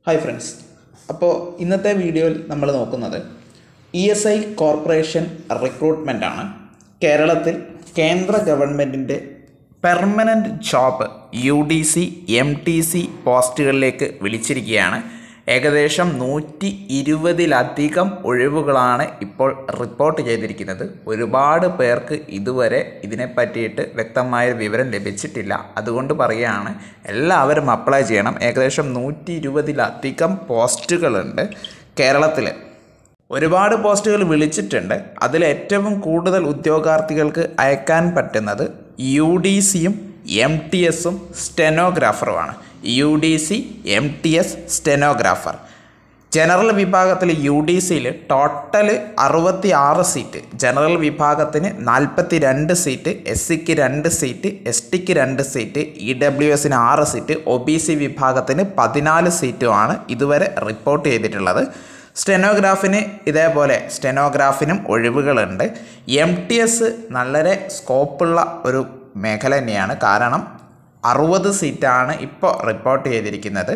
hi friends അപ്പോൾ ഇന്നത്തെ വീഡിയോയിൽ നമ്മൾ നോക്കുന്നത് E S I corporation recruitment ആണ് കേരളത്തിൽ കേന്ദ്ര ഗവൺമെൻറ്റിൻ്റെ permanent job U D C M T C പോസ്റ്റുകളിലേക്ക് വിളിച്ചിരിക്കുകയാണ് ഏകദേശം നൂറ്റി ഇരുപതിലധികം ഒഴിവുകളാണ് ഇപ്പോൾ റിപ്പോർട്ട് ചെയ്തിരിക്കുന്നത് ഒരുപാട് പേർക്ക് ഇതുവരെ ഇതിനെ പറ്റിയിട്ട് വ്യക്തമായ വിവരം ലഭിച്ചിട്ടില്ല അതുകൊണ്ട് പറയുകയാണ് എല്ലാവരും അപ്ലൈ ചെയ്യണം ഏകദേശം നൂറ്റി ഇരുപതിലധികം പോസ്റ്റുകളുണ്ട് കേരളത്തിൽ ഒരുപാട് പോസ്റ്റുകൾ വിളിച്ചിട്ടുണ്ട് അതിൽ ഏറ്റവും കൂടുതൽ ഉദ്യോഗാർത്ഥികൾക്ക് അയക്കാൻ പറ്റുന്നത് യു ഡി സിയും എം ടി എസും സ്റ്റെനോഗ്രാഫറുമാണ് U D C M T S stenographer general വിഭാഗത്തിൽ യു ഡി സിയിൽ ടോട്ടൽ അറുപത്തി ആറ് സീറ്റ് ജനറൽ വിഭാഗത്തിന് നാൽപ്പത്തി രണ്ട് സീറ്റ് എസ് സിക്ക് രണ്ട് സീറ്റ് എസ് ടിക്ക് രണ്ട് സീറ്റ് ഇ ഡബ്ല്യു എസിന് ആറ് സീറ്റ് ഒ ബി സി വിഭാഗത്തിന് പതിനാല് സീറ്റുമാണ് ഇതുവരെ റിപ്പോർട്ട് ചെയ്തിട്ടുള്ളത് സ്റ്റെനോഗ്രാഫിന് ഇതേപോലെ സ്റ്റെനോഗ്രാഫിനും ഒഴിവുകളുണ്ട് എം ടി എസ് വളരെ സ്കോപ്പുള്ള ഒരു മേഖല തന്നെയാണ് കാരണം അറുപത് സീറ്റാണ് ഇപ്പോൾ റിപ്പോർട്ട് ചെയ്തിരിക്കുന്നത്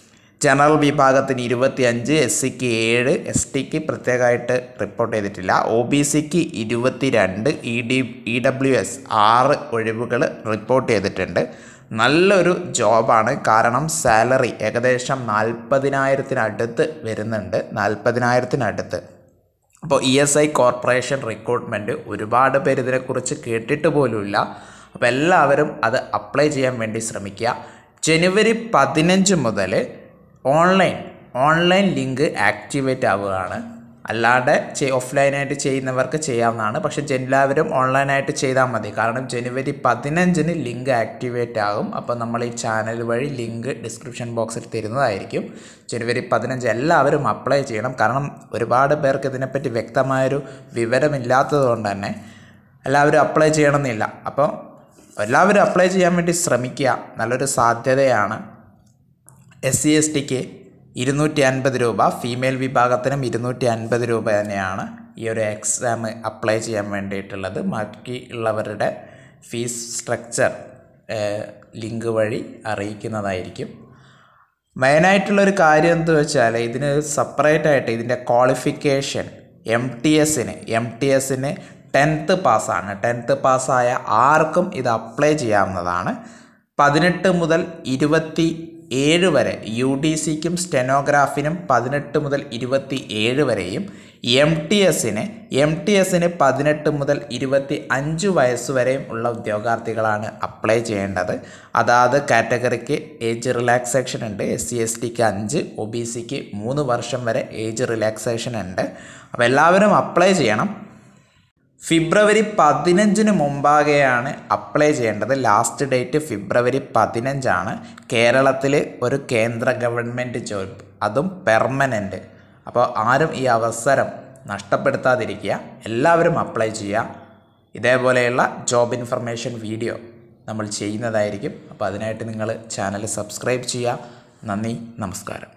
ജനറൽ വിഭാഗത്തിന് ഇരുപത്തി അഞ്ച് എസ് സിക്ക് ഏഴ് എസ് ടിക്ക് പ്രത്യേകമായിട്ട് റിപ്പോർട്ട് ചെയ്തിട്ടില്ല ഒ ബി സിക്ക് ഇരുപത്തി രണ്ട് E D E W S ആറ് ഒഴിവുകൾ റിപ്പോർട്ട് ചെയ്തിട്ടുണ്ട് നല്ലൊരു ജോബാണ് കാരണം സാലറി ഏകദേശം നാൽപ്പതിനായിരത്തിനടുത്ത് വരുന്നുണ്ട് നാൽപ്പതിനായിരത്തിനടുത്ത് അപ്പോൾ E S I corporation recruitment ഒരുപാട് പേര് ഇതിനെക്കുറിച്ച് കേട്ടിട്ട് പോലുമില്ല അപ്പോൾ എല്ലാവരും അത് അപ്ലൈ ചെയ്യാൻ വേണ്ടി ശ്രമിക്കുക ജനുവരി പതിനഞ്ച് മുതൽ ഓൺലൈൻ ഓൺലൈൻ ലിങ്ക് ആക്ടിവേറ്റ് ആവുകയാണ് അല്ലാതെ ഓഫ്ലൈനായിട്ട് ചെയ്യുന്നവർക്ക് ചെയ്യാവുന്നതാണ് പക്ഷേ എല്ലാവരും ഓൺലൈനായിട്ട് ചെയ്താൽ മതി കാരണം ജനുവരി പതിനഞ്ചിന് ലിങ്ക് ആക്ടിവേറ്റ് ആകും അപ്പോൾ നമ്മൾ ഈ ചാനൽ വഴി ലിങ്ക് ഡിസ്ക്രിപ്ഷൻ ബോക്സിൽ തരുന്നതായിരിക്കും ജനുവരി പതിനഞ്ച് എല്ലാവരും അപ്ലൈ ചെയ്യണം കാരണം ഒരുപാട് പേർക്ക് ഇതിനെപ്പറ്റി വ്യക്തമായൊരു വിവരമില്ലാത്തത് കൊണ്ട് തന്നെ എല്ലാവരും അപ്ലൈ ചെയ്യണമെന്നില്ല അപ്പോൾ എല്ലാവരും അപ്ലൈ ചെയ്യാൻ വേണ്ടി ശ്രമിക്കുക നല്ലൊരു സാധ്യതയാണ് എസ് സി എസ് ടിക്ക് ഇരുന്നൂറ്റി അൻപത് രൂപ ഫീമെയിൽ വിഭാഗത്തിനും ഇരുന്നൂറ്റി അൻപത് രൂപ തന്നെയാണ് ഈ ഒരു എക്സാം അപ്ലൈ ചെയ്യാൻ വേണ്ടിയിട്ടുള്ളത് ബാക്കിയുള്ളവരുടെ ഫീസ് സ്ട്രക്ചർ ലിങ്ക് വഴി അറിയിക്കുന്നതായിരിക്കും മെയിനായിട്ടുള്ളൊരു കാര്യം എന്ത് വെച്ചാൽ ഇതിന് സെപ്പറേറ്റ് ആയിട്ട് ഇതിൻ്റെ ക്വാളിഫിക്കേഷൻ എം ടി എസിന് എം ടി എസിന് ടെൻത്ത് പാസ്സാണ് ടെൻത്ത് പാസ്സായ ആർക്കും ഇത് അപ്ലൈ ചെയ്യാവുന്നതാണ് പതിനെട്ട് മുതൽ ഇരുപത്തി ഏഴ് വരെ യു ഡി സിക്കും സ്റ്റെനോഗ്രാഫിനും പതിനെട്ട് മുതൽ ഇരുപത്തി ഏഴ് വരെയും എം ടി എസിന് എം ടി എസിന് പതിനെട്ട് മുതൽ ഇരുപത്തി അഞ്ച് വയസ്സ് വരെയും ഉള്ള ഉദ്യോഗാർത്ഥികളാണ് അപ്ലൈ ചെയ്യേണ്ടത് അതാത് കാറ്റഗറിക്ക് ഏജ് റിലാക്സേഷൻ ഉണ്ട് എസ് സി എസ് ടിക്ക് അഞ്ച് ഒ ബി സിക്ക് മൂന്ന് വർഷം വരെ ഏജ് റിലാക്സേഷൻ ഉണ്ട് അപ്പോൾ എല്ലാവരും അപ്ലൈ ചെയ്യണം ഫെബ്രുവരി പതിനഞ്ചിന് മുമ്പാകെയാണ് അപ്ലൈ ചെയ്യേണ്ടത് ലാസ്റ്റ് ഡേറ്റ് ഫെബ്രുവരി പതിനഞ്ചാണ് കേരളത്തിൽ ഒരു കേന്ദ്ര ഗവൺമെൻറ് ജോബ് അതും പെർമനൻ്റ് അപ്പോൾ ആരും ഈ അവസരം നഷ്ടപ്പെടുത്താതിരിക്കുക എല്ലാവരും അപ്ലൈ ചെയ്യുക ഇതേപോലെയുള്ള ജോബ് ഇൻഫർമേഷൻ വീഡിയോ നമ്മൾ ചെയ്യുന്നതായിരിക്കും അപ്പോൾ അതിനായിട്ട് നിങ്ങൾ ചാനൽ സബ്സ്ക്രൈബ് ചെയ്യുക നന്ദി നമസ്കാരം